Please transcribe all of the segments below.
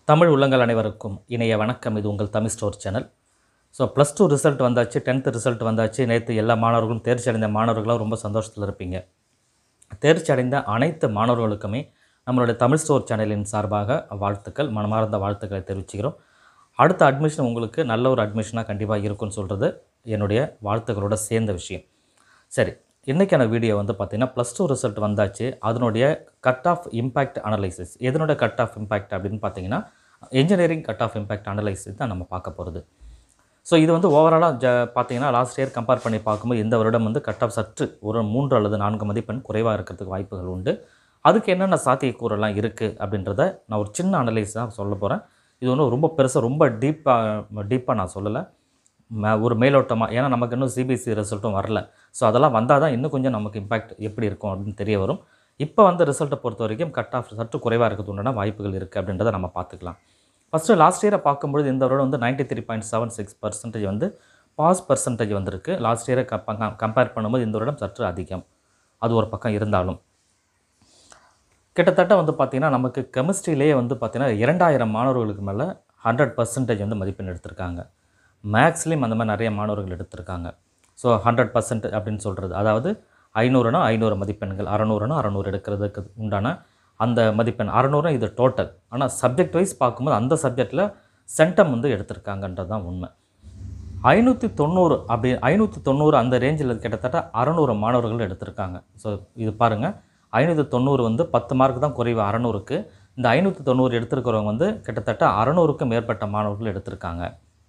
தமிழ் உள்ளங்கள் அனைவருக்கும் இணைய வணக்கம் இது உங்கள் Tamil store channel so plus two result வந்தாச்சு டென்த்து ரிசல்ட் வந்தாச்சு நேற்று எல்லா மாணவர்களும் தேர்ச்சி அடைந்த மாணவர்களும் ரொம்ப சந்தோஷத்தில் இருப்பீங்க தேர்ச்சி அடைந்த அனைத்து மாணவர்களுக்குமே நம்மளுடைய தமிழ் ஸ்டோர் சேனலின் சார்பாக வாழ்த்துக்கள் மனமார்ந்த வாழ்த்துக்களை தெரிவிச்சுக்கிறோம் அடுத்த அட்மிஷன் உங்களுக்கு நல்ல ஒரு அட்மிஷனாக கண்டிப்பாக இருக்கும்னு சொல்கிறது என்னுடைய வாழ்த்துக்களோட சேர்ந்த விஷயம் சரி இன்றைக்கான வீடியோ வந்து பார்த்திங்கன்னா ப்ளஸ் டூ ரிசல்ட் வந்தாச்சு அதனுடைய கட் ஆஃப் இம்பேக்ட் அனலைசிஸ் எதனுடைய கட் ஆஃப் இம்பேக்ட் அப்படின்னு பார்த்தீங்கன்னா engineering cut off impact analysis தான் நம்ம பார்க்க போகிறது ஸோ இது வந்து ஓவராலாக ஜ பார்த்தீங்கன்னா லாஸ்ட் இயர் கம்பேர் பண்ணி பார்க்கும்போது இந்த வருடம் வந்து கட் ஆஃப் சற்று ஒரு மூன்று அல்லது நான்கு மதிப்பெண் குறைவாக இருக்கிறதுக்கு வாய்ப்புகள் உண்டு அதுக்கு என்னென்ன சாத்தியக்கூறெல்லாம் இருக்குது அப்படின்றத நான் ஒரு சின்ன அனலைஸ் தான் சொல்ல போகிறேன் இது ஒன்றும் ரொம்ப பெருசாக ரொம்ப டீப்பாக டீப்பாக நான் சொல்லலை ம- ஒரு மேலோட்டமாக ஏன்னா நமக்கு இன்னும் சிபிஎஸ்சி ரிசல்ட்டும் வரல ஸோ அதெல்லாம் வந்தால் தான் இன்னும் கொஞ்சம் நமக்கு இம்பாக்ட் எப்படி இருக்கும் அப்படின்னு தெரிய வரும் இப்போ வந்து ரிசல்ட்டை பொறுத்த வரைக்கும் கட் ஆஃப் சற்று குறைவாக இருக்கிறது உண்டான வாய்ப்புகள் இருக்குது அப்படின்றத நம்ம பார்த்துக்கலாம் ஃபஸ்ட்டு லாஸ்ட் இயரை பார்க்கும்பொழுது இந்த வருடம் வந்து ninety three point seven six percentage வந்து பாஸ் பர்சன்டேஜ் வந்திருக்கு லாஸ்ட் இயரை கம்பேர் பண்ணும்போது இந்த வருடம் சற்று அதிகம் அது ஒரு பக்கம் இருந்தாலும் கிட்டத்தட்ட வந்து பார்த்திங்கன்னா நமக்கு கெமிஸ்ட்ரியிலேயே வந்து பார்த்திங்கன்னா இரண்டாயிரம் மாணவர்களுக்கு மேலே ஹண்ட்ரட் பர்சன்டேஜ் வந்து மதிப்பெண் எடுத்திருக்காங்க மேக்ஸ்லேயும் அந்த மாதிரி நிறைய மாணவர்கள் எடுத்திருக்காங்க ஸோ ஹண்ட்ரட் பர்சன்ட் அப்படின்னு சொல்கிறது அதாவது ஐநூறுனா ஐநூறு மதிப்பெண்கள் அறநூறுனா அறநூறு எடுக்கிறதுக்கு உண்டான அந்த மதிப்பெண் அறநூறு இது டோட்டல் ஆனால் சப்ஜெக்ட் வைஸ் பார்க்கும்போது அந்த சப்ஜெக்டில் சென்டம் வந்து எடுத்திருக்காங்கன்றது தான் உண்மை ஐநூற்றி தொண்ணூறு அப்படி ஐநூற்றி தொண்ணூறு அந்த ரேஞ்சில் கிட்டத்தட்ட அறநூறு மாணவர்கள் எடுத்திருக்காங்க ஸோ இது பாருங்கள் ஐநூற்றி தொண்ணூறு வந்து பத்து மார்க் தான் குறைவு அறநூறுக்கு இந்த ஐநூற்றி தொண்ணூறு எடுத்திருக்கிறவங்க வந்து கிட்டத்தட்ட அறநூறுக்கும் மேற்பட்ட மாணவர்கள் எடுத்திருக்காங்க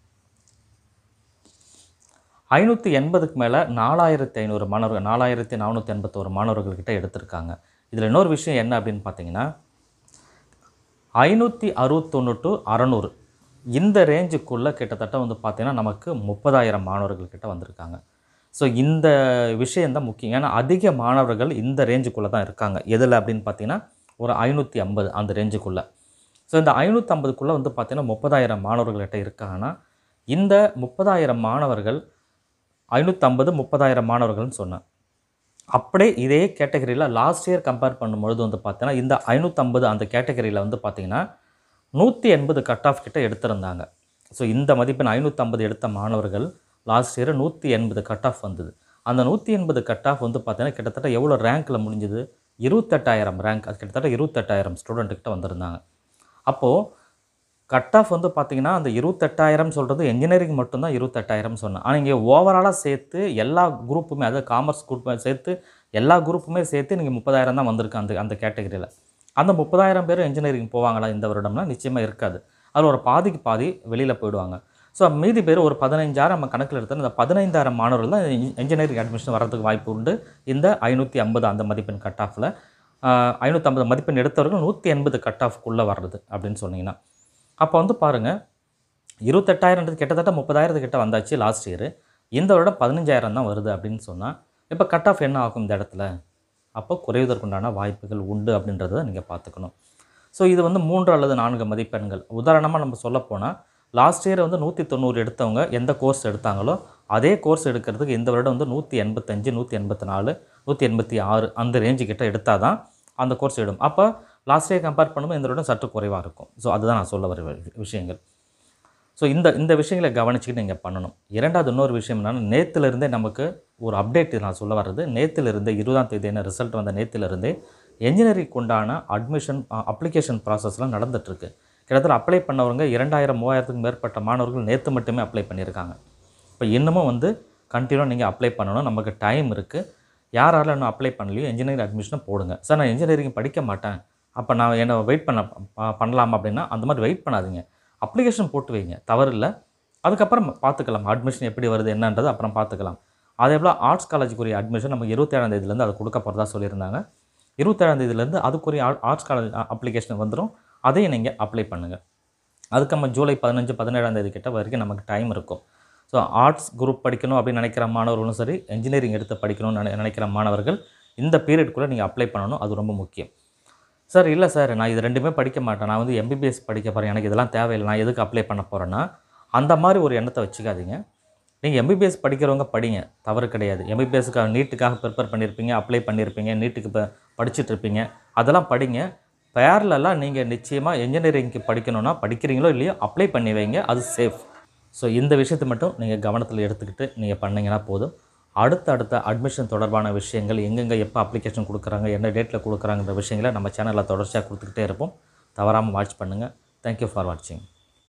ஐநூற்றி எண்பதுக்கு மேலே நாலாயிரத்தி ஐநூறு மாணவர்கள் நாலாயிரத்தி நானூற்றி எண்பத்தோரு மாணவர்கள்கிட்ட எடுத்திருக்காங்க இதில் இன்னொரு விஷயம் என்ன அப்படின்னு பார்த்தீங்கன்னா ஐநூற்றி அறுபத்தொன்று டு அறநூறு இந்த ரேஞ்சுக்குள்ளே கிட்டத்தட்ட வந்து பார்த்தீங்கன்னா நமக்கு முப்பதாயிரம் மாணவர்கள் கிட்ட வந்திருக்காங்க ஸோ இந்த விஷயந்தான் முக்கியம் ஏன்னா அதிக மாணவர்கள் இந்த ரேஞ்சுக்குள்ளே தான் இருக்காங்க எதில் அப்படின்னு பார்த்தீங்கன்னா ஒரு ஐநூற்றி ஐம்பது அந்த ரேஞ்சுக்குள்ளே ஸோ இந்த ஐநூற்றி ஐம்பதுக்குள்ளே வந்து பார்த்தீங்கன்னா முப்பதாயிரம் மாணவர்கள்கிட்ட இருக்காங்கன்னா இந்த முப்பதாயிரம் மாணவர்கள் ஐநூற்றம்பது முப்பதாயிரம் மாணவர்கள்னு சொன்னேன் அப்படியே இதே கேட்டகரியில் லாஸ்ட் இயர் கம்பேர் பண்ணும்பொழுது வந்து பார்த்தீங்கன்னா இந்த ஐநூற்றம்பது அந்த கேட்டகரியில் வந்து பார்த்தீங்கன்னா நூற்றி எண்பது கட் ஆஃப் கிட்ட எடுத்திருந்தாங்க ஸோ இந்த மதிப்பெண் ஐநூற்றம்பது எடுத்த மாணவர்கள் லாஸ்ட் இயர் நூற்றி எண்பது கட் ஆஃப் வந்தது அந்த நூற்றி எண்பது கட் ஆஃப் வந்து பார்த்தீங்கன்னா கிட்டத்தட்ட எவ்வளோ ரேங்க்கில் முடிஞ்சது இருபத்தெட்டாயிரம் ரேங்க் அது கிட்டத்தட்ட இருபத்தெட்டாயிரம் ஸ்டூடெண்ட்டுக்கிட்ட வந்திருந்தாங்க அப்போது கட் ஆஃப் வந்து பார்த்தீங்கன்னா அந்த இருபத்தெட்டாயிரம் சொல்கிறது என்ஜினியரிங் மட்டும்தான் இருபத்தெட்டாயிரம் சொன்னேன் ஆனால் இங்கே ஓவராலாக சேர்த்து எல்லா குரூப்புமே அதாவது காமர்ஸ் குரூப் சேர்த்து எல்லா குரூப்புமே சேர்த்து நீங்கள் முப்பதாயிரம் தான் வந்திருக்கு அந்த அந்த கேட்டகரியில் அந்த முப்பதாயிரம் பேர் இன்ஜினியரிங் போவாங்களா இந்த வருடம்னா நிச்சயமாக இருக்காது அதில் ஒரு பாதிக்கு பாதி வெளியில் போயிடுவாங்க ஸோ மீதி பேர் ஒரு பதினைஞ்சாயிரம் நம்ம கணக்கில் எடுத்தால் இந்த பதினைந்தாயிரம் மாணவர்கள் தான் இன்ஜினியரிங் அட்மிஷன் வரதுக்கு வாய்ப்பு உண்டு இந்த ஐநூற்றி ஐம்பது அந்த மதிப்பெண் கட் ஆஃபில் ஐநூற்றம்பது மதிப்பெண் எடுத்தவர்கள் நூற்றி எண்பது கட் ஆஃப்குள்ளே வர்றது அப்படின்னு சொன்னீங்கன்னா அப்போ வந்து பாருங்கள் இருபத்தெட்டாயிரன்றது கிட்டத்தட்ட முப்பதாயிரத்து கிட்ட வந்தாச்சு லாஸ்ட் இயர் இந்த வருடம் பதினஞ்சாயிரம் தான் வருது அப்படின்னு சொன்னால் இப்போ கட் ஆஃப் என்ன ஆகும் இந்த இடத்துல அப்போ குறைவதற்குண்டான வாய்ப்புகள் உண்டு அப்படின்றத நீங்கள் பார்த்துக்கணும் ஸோ இது வந்து மூன்று அல்லது நான்கு மதிப்பெண்கள் உதாரணமாக நம்ம சொல்லப்போனால் லாஸ்ட் இயர் வந்து நூற்றி தொண்ணூறு எடுத்தவங்க எந்த கோர்ஸ் எடுத்தாங்களோ அதே கோர்ஸ் எடுக்கிறதுக்கு இந்த வருடம் வந்து நூற்றி எண்பத்தஞ்சு நூற்றி எண்பத்தி நாலு நூற்றி எண்பத்தி ஆறு அந்த ரேஞ்சு கிட்ட எடுத்தால் தான் அந்த கோர்ஸ் எடும் அப்போ லாஸ்ட் இயர் கம்பேர் பண்ணும்போது இந்த வருடம் சற்று குறைவாக இருக்கும் ஸோ அதுதான் நான் சொல்ல வர வி- விஷயங்கள் ஸோ இந்த இந்த விஷயங்களை கவனிச்சுக்கிட்டு நீங்கள் பண்ணணும் இரண்டாவது இன்னொரு விஷயம் என்னன்னா நேற்றுலேருந்தே நமக்கு ஒரு அப்டேட் நான் சொல்ல வர்றது நேற்றுலேருந்தே இருபதாம் தேதி என்ன ரிசல்ட் வந்த நேற்றுலேருந்தே என்ஜினியரிங் உண்டான அட்மிஷன் அப்ளிகேஷன் ப்ராசஸ்லாம் நடந்துகிட்ருக்கு கிட்டத்தட்ட அப்ளை பண்ணவங்க இரண்டாயிரம் மூவாயிரத்துக்கு மேற்பட்ட மாணவர்கள் நேற்று மட்டுமே அப்ளை பண்ணியிருக்காங்க இப்போ இன்னமும் வந்து கண்டினியூ நீங்கள் அப்ளை பண்ணணும் நமக்கு டைம் இருக்குது யாரால இன்னும் அப்ளை பண்ணலையோ இன்ஜினியரிங் அட்மிஷனை போடுங்க சார் நான் இன்ஜினியரிங் படிக்க மாட்டேன் அப்போ நான் என்ன வெயிட் பண்ண ப- பண்ணலாம் அப்படின்னா அந்த மாதிரி வெயிட் பண்ணாதீங்க அப்ளிகேஷன் போட்டு வைங்க தவறு இல்லை அதுக்கப்புறம் பார்த்துக்கலாம் அட்மிஷன் எப்படி வருது என்னன்றது அப்புறம் பார்த்துக்கலாம் அதே போல் ஆர்ட்ஸ் காலேஜுக்குரிய அட்மிஷன் நம்ம இருபத்தேழாம் தேதியிலேருந்து அது கொடுக்க போகிறதா சொல்லியிருந்தாங்க இருபத்தேழாம் தேதியிலேருந்து அதுக்குரிய ஆர்ட்ஸ் காலேஜ் அப்ளிகேஷன் வந்துடும் அதையும் நீங்கள் அப்ளை பண்ணுங்கள் அதுக்கு நம்ம ஜூலை பதினஞ்சு பதினேழாம் தேதி கிட்ட வரைக்கும் நமக்கு டைம் இருக்கும் ஸோ ஆர்ட்ஸ் குரூப் படிக்கணும் அப்படின்னு நினைக்கிற மாணவர்களும் சரி இன்ஜினியரிங் எடுத்து படிக்கணும்னு நினை- நினைக்கிற மாணவர்கள் இந்த பீரியட்குள்ளே நீங்கள் அப்ளை பண்ணணும் அது ரொம்ப முக்கியம் சார் இல்லை சார் நான் இது ரெண்டுமே படிக்க மாட்டேன் நான் வந்து எம்பிபிஎஸ் படிக்க போகிறேன் எனக்கு இதெல்லாம் தேவையில்லை நான் எதுக்கு அப்ளை பண்ண போகிறேன்னா அந்த மாதிரி ஒரு எண்ணத்தை வச்சுக்காதீங்க நீங்கள் எம்பிபிஎஸ் படிக்கிறவங்க படிங்க தவறு கிடையாது எம்பிபிஎஸ்க்காக நீட்டுக்காக ப்ரிப்பேர் பண்ணியிருப்பீங்க அப்ளை பண்ணியிருப்பீங்க நீட்டுக்கு இப்போ படிச்சுட்டு இருப்பீங்க அதெல்லாம் படிங்க பேரலாக நீங்கள் நிச்சயமாக இன்ஜினியரிங்க்கு படிக்கணும்னா படிக்கிறீங்களோ இல்லையோ அப்ளை பண்ணி வைங்க அது சேஃப் ஸோ இந்த விஷயத்தை மட்டும் நீங்கள் கவனத்தில் எடுத்துக்கிட்டு நீங்கள் பண்ணீங்கன்னா போதும் அடுத்த அடுத்த அட்மிஷன் தொடர்பான விஷயங்கள் எங்கெங்கே எப்போ அப்ளிகேஷன் கொடுக்குறாங்க என்ன டேட்டில் கொடுக்குறாங்கிற விஷயங்களை நம்ம சேனலில் தொடர்ச்சியாக கொடுத்துக்கிட்டே இருப்போம் தவறாமல் வாட்ச் பண்ணுங்கள் தேங்க்யூ ஃபார் வாட்சிங்